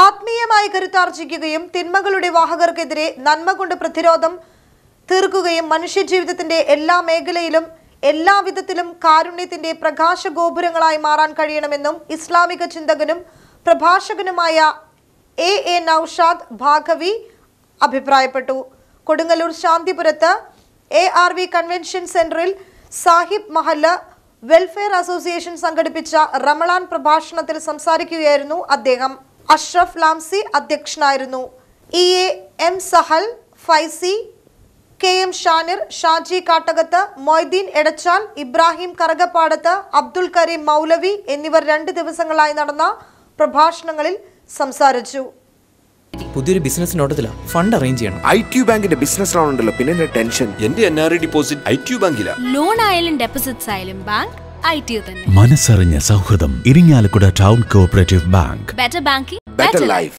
ആത്മീയമായി കരുത്താർജിക്കുകയും തിന്മകളുടെ വാഹകർക്കെതിരെ നന്മ കൊണ്ട് പ്രതിരോധം തീർക്കുകയും മനുഷ്യജീവിതത്തിന്റെ എല്ലാ മേഖലയിലും എല്ലാവിധത്തിലും കാരുണ്യത്തിന്റെ പ്രകാശ ഗോപുരങ്ങളായി മാറാൻ കഴിയണമെന്നും ഇസ്ലാമിക ചിന്തകനും പ്രഭാഷകനുമായ എ എ നൌഷാദ് ഭാഗവി അഭിപ്രായപ്പെട്ടു കൊടുങ്ങല്ലൂർ ശാന്തിപുരത്ത് എ ആർ വി കൺവെൻഷൻ സെന്ററിൽ സാഹിബ് മഹല്ല വെൽഫെയർ അസോസിയേഷൻ സംഘടിപ്പിച്ച റമളാൻ പ്രഭാഷണത്തിൽ സംസാരിക്കുകയായിരുന്നു അദ്ദേഹം അഷ്റഫ് ലാംസി അധ്യക്ഷനായിരുന്നു ഇ എ എം സഹൽ ഫൈസി കെ എം ഷാനിർ ഷാജി കാട്ടകത്ത് മൊയ്തീൻ എടച്ചാൽ ഇബ്രാഹിം കറകപ്പാടത്ത് അബ്ദുൽ കരീം മൗലവി എന്നിവർ രണ്ട് ദിവസങ്ങളായി നടന്ന പ്രഭാഷണങ്ങളിൽ സംസാരിച്ചു പുതിയൊരു ബിസിനസ് നോട്ടത്തിലാണ് ഫണ്ട് അറേഞ്ച് ചെയ്യണം ഐ ടി ബാങ്കിന്റെ ബിസിനസ് ലോൺ ഉണ്ടല്ലോ പിന്നെ എന്റെ ടെൻഷൻ എന്റെ N R I deposit I T ബാങ്കിലാ ലോൺ ആയാലും ഡെപ്പോസിറ്റ്സ് ആയാലും ബാങ്ക് ഐ ടി തന്നെ മനസ്സറിഞ്ഞ സൗഹൃദം Irinjalakuda town cooperative bank better banking better life